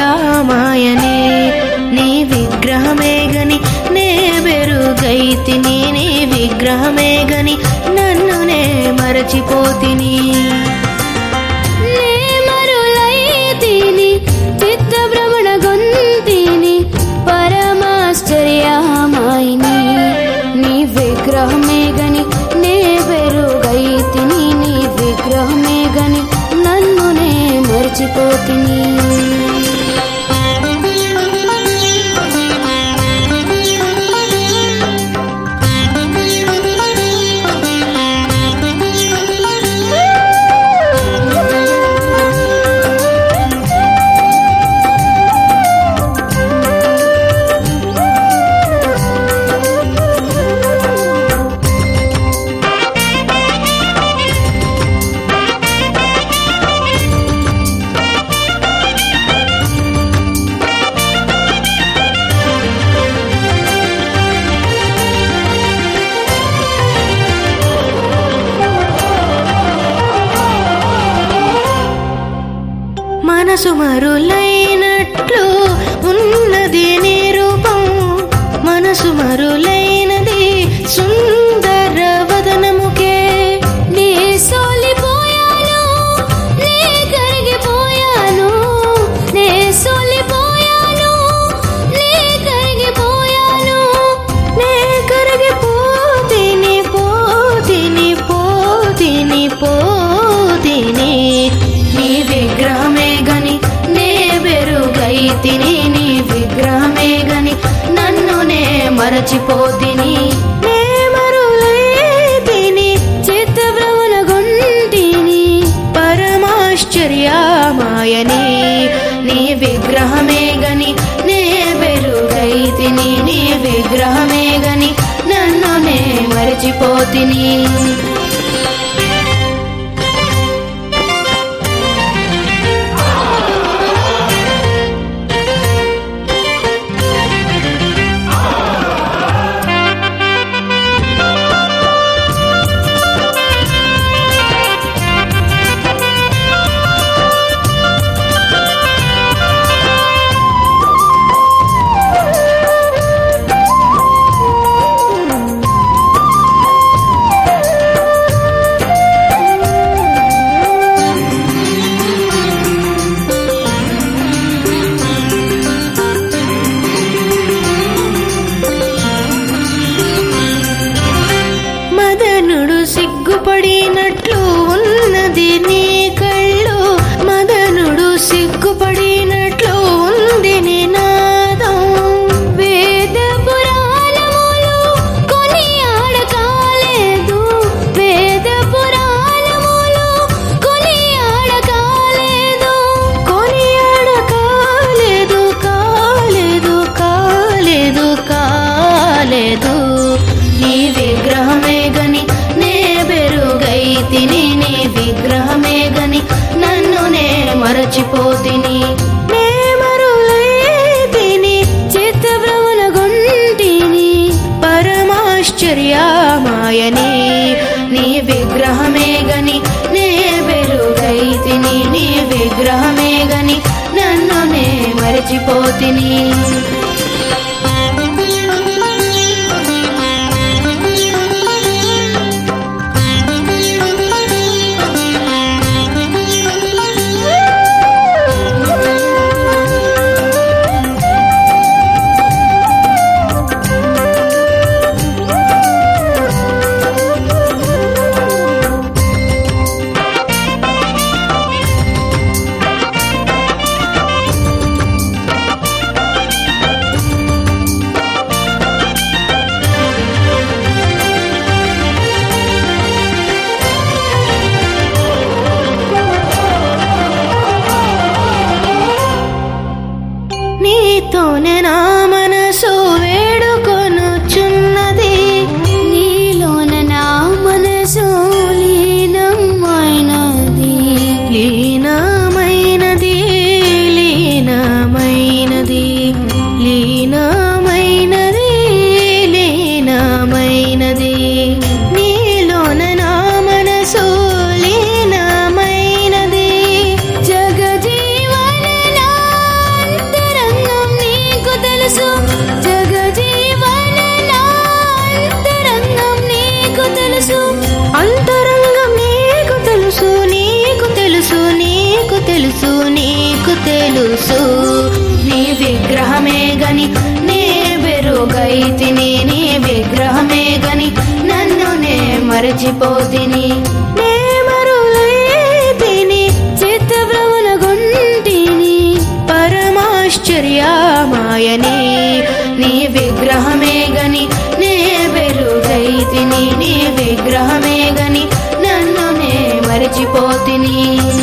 ఆశ్చర్యమాయనే నీ విగ్రహమే గని నే బెరుగైతిని నీ విగ్రహమే గని నన్ను నే మరచిపోతిని నే మరులైతిని చిత్తభ్రమణ గొంతిని పరమాశ్చర్యమాయిని నీ విగ్రహమే గని నే బెరుగైతిని నీ విగ్రహమే గని నన్ను నే మర్చిపోతిని మనసు మరులైనట్లు ఉన్నది నీ రూపం మనసు మరులైనది సుందర వదనముకే నే సోలిపోయాను నే కరిగిపోయాను నే సోలిపోయాను నే కరిగిపోయాను నే కరిగిపోతిని పోతిని పోతిని పోతిని నీ విగ్రహమే గని నే బెరుగైతిని నీ విగ్రహమే గని నన్ను నే మరచిపోతిని నే మరులైతిని చిత్తభ్రమణ గొంటిని పరమాశ్చర్యమాయని నీ విగ్రహమే గని నే బెరుగైతిని నీ విగ్రహమే గని నన్ను నే మరచిపోతిని మదనుడు సిగ్గుపడినట్లు ఉన్నది నీ కళ్ళు మదనుడు సిగ్గుపడినట్లు ఉంది నీ నాదం వేద పురాణములు కొని ఆడకాలేదు వేద పురాణములు కొని ఆడకాలేదు కొనియాడ కాలేదు కాలేదు కాలేదు కాలేదు నీ విగ్రహమే గని నే బెరుగైతిని నీ విగ్రహమే గని నన్ను నే మరచిపోతిని నే మరులైతిని చిత్తభ్రమణ గొంటిని పరమాశ్చర్యమాయని నీ విగ్రహమే గని నే బెరుగైతిని నీ విగ్రహమే గని నన్ను నే మరచిపోతిని తెలుసు నీ విగ్రహమే గని నే బెరుగైతిని నీ విగ్రహమే గని నన్ను నే మరచిపోతిని నే మరులైతిని చిత్తభ్రమణగొంటిని పరమాశ్చర్యమాయని నీ విగ్రహమే గని నే బెరుగైతిని నీ విగ్రహమే గని నన్ను నే మరచిపోతిని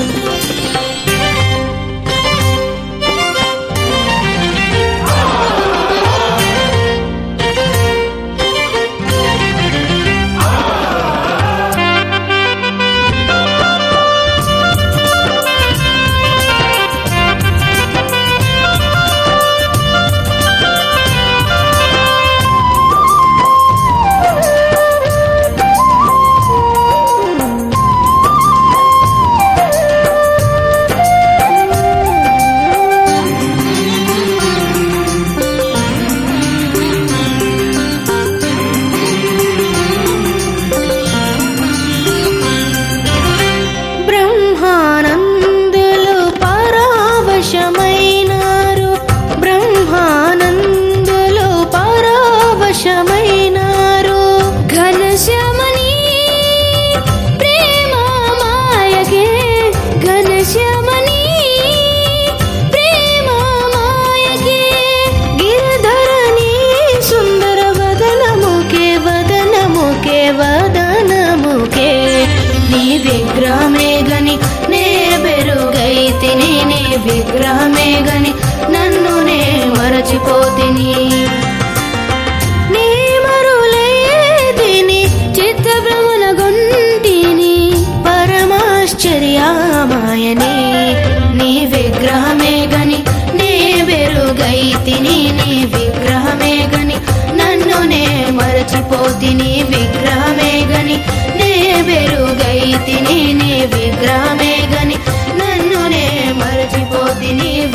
బ్రహ్మానందులు పరావశమైనారు బ్రహ్మానందులు పరావశమైనారు ఘనశ్యామని ప్రేమ మాయకే ఘనశ్యామని ప్రేమ మాయకే గిరిధరణి సుందర వదనముకే వదనముకే వదనముకే నీ విగ్రహమే గని నే బెరుగైతిని నీ విగ్రహమే గని నన్ను నే మరచిపోతిని నీ మరులేదిని చిత్తభ్రమణగొంటిని పరమాశ్చర్యమాయని నీ విగ్రహమే గని నే బెరుగైతిని నీ విగ్రహమే గని నన్ను నే మరచిపోతిని విగ్రహమే గని నే బెరుగైతిని నీ విగ్రహమే గని నన్ను నే మరచిపోతిని